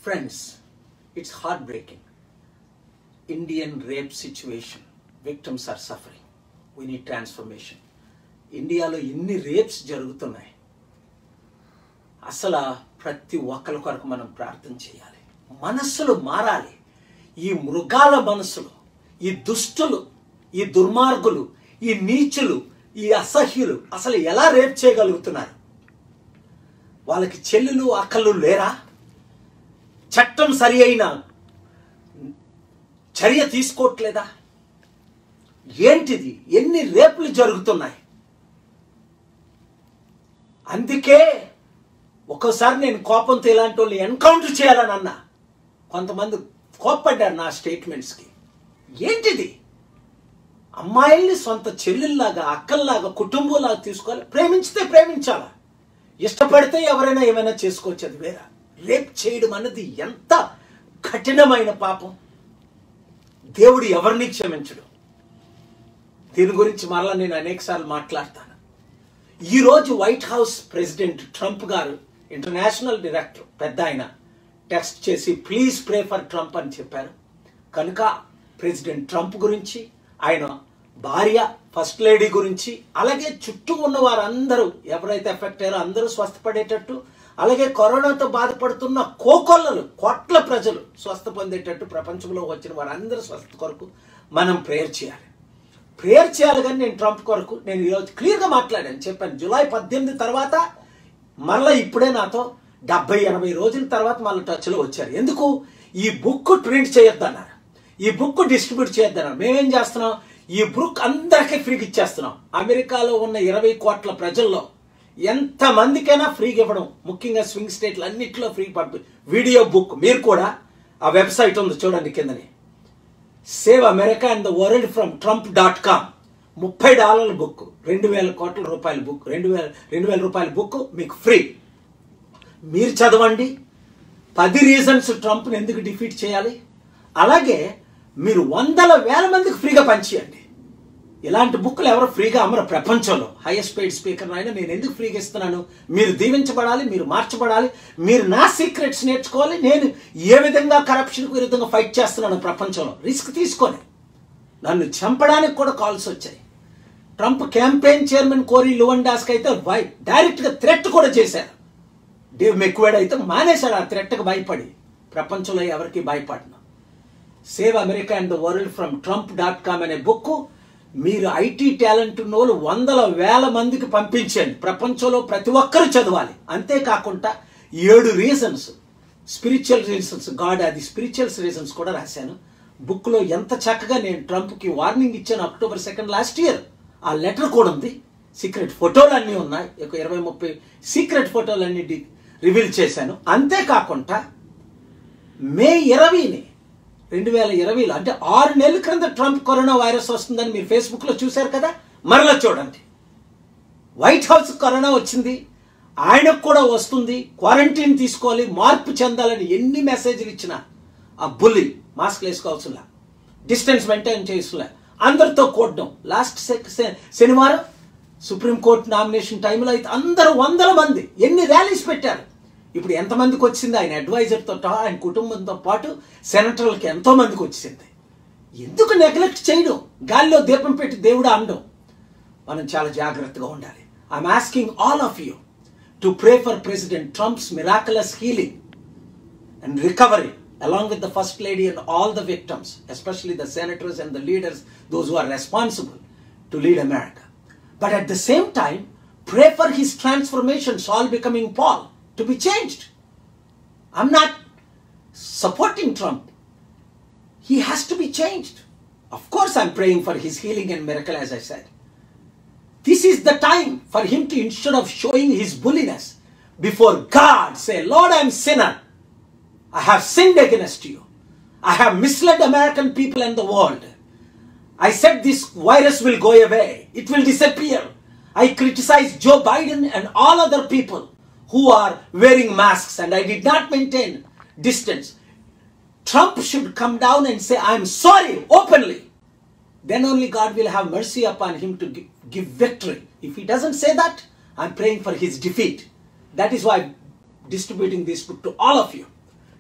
Friends, it's heartbreaking. Indian rape situation. Victims are suffering. We need transformation. ఇండియాలో ఎన్ని rapes జరుగుతున్నాయి అసలు ప్రతి ఒక్కరి కొరకు మనం ప్రార్థన చేయాలి మనస్సులు మారాలి ఈ మృగాల మనసులు ఈ దుష్టులు ఈ దుర్మార్గులు ఈ నీచులు ఈ అసహ్యులు అసలు ఎలా రేప్ చేయగలుగుతున్నారు వాళ్ళకి చెల్లెలు అక్కలు లేరా చట్టం సరి అయిన చర్య తీసుకోవట్లేదా ఏంటిది ఎన్ని రేపులు జరుగుతున్నాయి అందుకే ఒక్కోసారి నేను కోపంతో ఇలాంటి వాళ్ళు ఎన్కౌంటర్ చేయాలని అన్నా కొంతమంది కోప్పడ్డారు నా స్టేట్మెంట్స్కి ఏంటిది అమ్మాయిల్ని సొంత చెల్లెల్లాగా అక్కల్లాగా కుటుంబంలాగా తీసుకోవాలి ప్రేమించితే ప్రేమించాలా ఇష్టపడితే ఎవరైనా ఏమైనా చేసుకోవచ్చు అది వేరే రేప్ చేయడం అన్నది ఎంత కఠినమైన పాపం దేవుడు ఎవరిని క్షమించడు దీని గురించి మరలా నేను అనేకసార్లు మాట్లాడతాను ఈరోజు White House president Trump garu international director పెద్ద ఆయన టెక్స్ట్ చేసి ప్లీజ్ ప్రే ఫర్ ట్రంప్ అని చెప్పారు కనుక ప్రెసిడెంట్ ట్రంప్ గురించి ఆయన భార్య ఫస్ట్ లేడీ గురించి అలాగే చుట్టూ ఉన్న వారందరూ ఎవరైతే ఎఫెక్ట్ అయ్యారో అందరూ స్వస్థపడేటట్టు అలాగే కరోనాతో బాధపడుతున్న కోకొల్లలు కోట్ల ప్రజలు స్వస్థ పొందేటట్టు ప్రపంచంలో వచ్చిన వారందరూ స్వస్థ కొరకు మనం ప్రేయర్ చేయాలి ప్రేయర్ చేయాలి కానీ నేను ట్రంప్ కొరకు నేను ఈరోజు క్లియర్గా మాట్లాడాను చెప్పాను జూలై పద్దెనిమిది తర్వాత మళ్ళీ ఇప్పుడే నాతో డెబ్బై ఎనభై రోజుల తర్వాత మళ్ళీ టచ్లో వచ్చారు ఎందుకు ఈ బుక్ ప్రింట్ చేయొద్దన్నారు ఈ బుక్ డిస్ట్రిబ్యూట్ చేయొద్దన్నారు మేమేం చేస్తున్నాం ఈ బుక్ అందరికీ ఫ్రీకి ఇచ్చేస్తున్నాం అమెరికాలో ఉన్న ఇరవై కోట్ల ప్రజల్లో ఎంత మందికైనా ఫ్రీగా ఇవ్వడం ముఖ్యంగా స్వింగ్ స్టేట్లు అన్నింటిలో ఫ్రీ పంపి వీడియో బుక్ మీరు కూడా ఆ వెబ్సైట్ ఉంది చూడండి కిందని save America and the world from Trump dot com ముప్పై డాలర్ల బుక్ రెండు వేల కోట్ల రూపాయల బుక్ రెండు వేల రెండు వేల రూపాయల బుక్ మీకు ఫ్రీ మీరు చదవండి పది రీజన్స్ ట్రంప్ని ఎందుకు డిఫీట్ చేయాలి అలాగే మీరు వందల వేల మందికి ఫ్రీగా పంచేయండి ఇలాంటి బుక్లు ఎవరు ఫ్రీగా అమ్మరు ప్రపంచంలో హైయెస్ట్ పెయిడ్ స్పీకర్ అయినా నేను ఎందుకు ఫ్రీగా ఇస్తున్నాను మీరు దీవించబడాలి మీరు మార్చబడాలి మీరు నా సీక్రెట్స్ నేర్చుకోవాలి నేను ఏ విధంగా కరప్షన్కు విరుద్ధంగా ఫైట్ చేస్తున్నాను ప్రపంచంలో రిస్క్ తీసుకొని నన్ను చంపడానికి కూడా కాల్స్ వచ్చాయి ట్రంప్ క్యాంపెయిన్ చైర్మన్ కోరి లువన్డాస్కి అయితే వై డైరెక్ట్గా థ్రెట్ కూడా చేశారు డేవ్ మెక్వేడ్ అయితే మానేశాడు ఆ థ్రెట్కి భయపడి ప్రపంచంలో ఎవరికి భయపడను save America and the world from Trump dot com అనే బుక్ మీరు ఐటీ టాలెంట్ ఉన్న వాళ్ళు వందల వేల మందికి పంపించండి ప్రపంచంలో ప్రతి ఒక్కరు చదవాలి అంతేకాకుండా ఏడు రీజన్స్ స్పిరిచువల్ రీజన్స్ గాడ్ అది స్పిరిచువల్ రీజన్స్ కూడా రాశాను బుక్లో ఎంత చక్కగా నేను ట్రంప్కి వార్నింగ్ ఇచ్చాను అక్టోబర్ సెకండ్ లాస్ట్ ఇయర్ ఆ లెటర్ కూడా ఉంది సీక్రెట్ ఫోటోలు అన్నీ ఉన్నాయి ఒక ఇరవై ముప్పై సీక్రెట్ ఫోటోలు అన్ని రివీల్ చేశాను అంతేకాకుండా మే ఇరవైని రెండు వేల ఇరవైలో అంటే ఆరు నెలల క్రింద ట్రంప్ కరోనా వైరస్ వస్తుందని మీరు ఫేస్బుక్లో చూశారు కదా మరలా చూడండి వైట్ హౌస్ కరోనా వచ్చింది ఆయనకు కూడా వస్తుంది క్వారంటైన్ తీసుకోవాలి మార్పు చెందాలని ఎన్ని మెసేజ్లు ఇచ్చినా ఆ బుల్లి మాస్క్ వేసుకోవాల్సిన డిస్టెన్స్ మెయింటైన్ చేస్తున్నా అందరితో కూడడం లాస్ట్ శనివారం సుప్రీంకోర్టు నామినేషన్ టైంలో అయితే అందరూ వందల మంది ఎన్ని ర్యాలీస్ పెట్టారు ఇప్పుడు ఎంతమందికి వచ్చింది ఆయన అడ్వైజర్తో ఆయన కుటుంబంతో పాటు సెనేటర్లకి ఎంతో మందికి వచ్చింది ఎందుకు నెగ్లెక్ట్ చేయడం గాలిలో దీపం పెట్టి దేవుడు అనడం మనం చాలా జాగ్రత్తగా ఉండాలి I'm asking all of you to pray for president Trump's miraculous healing and recovery along with the first lady and all the victims, especially the senators and the leaders, those who are responsible to lead America. But at the same time, pray for his transformation, Saul becoming Paul, to be changed. I'm not supporting Trump. He has to be changed. Of course, I'm praying for his healing and miracle, as I said. This is the time for him to, instead of showing his bulliness before God, say, Lord, I'm sinner. I have sinned against you. I have misled American people and the world. I said this virus will go away. It will disappear. I criticized Joe Biden and all other people who are wearing masks and I did not maintain distance. Trump should come down and say, I'm sorry openly. Then only God will have mercy upon him to gi- give victory. If he doesn't say that, I'm praying for his defeat. That is why I'm distributing this book to all of you.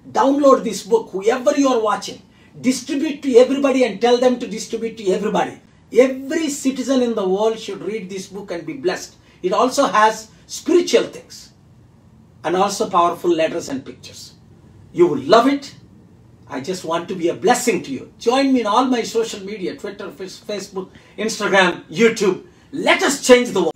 Download this book, whoever you are watching. Distribute to everybody and tell them to distribute to everybody. Every citizen in the world should read this book and be blessed. It also has spiritual things and also powerful letters and pictures. You will love it. I just want to be a blessing to you. Join me in all my social media Twitter, Face- Facebook, Instagram, YouTube. Let us change the world.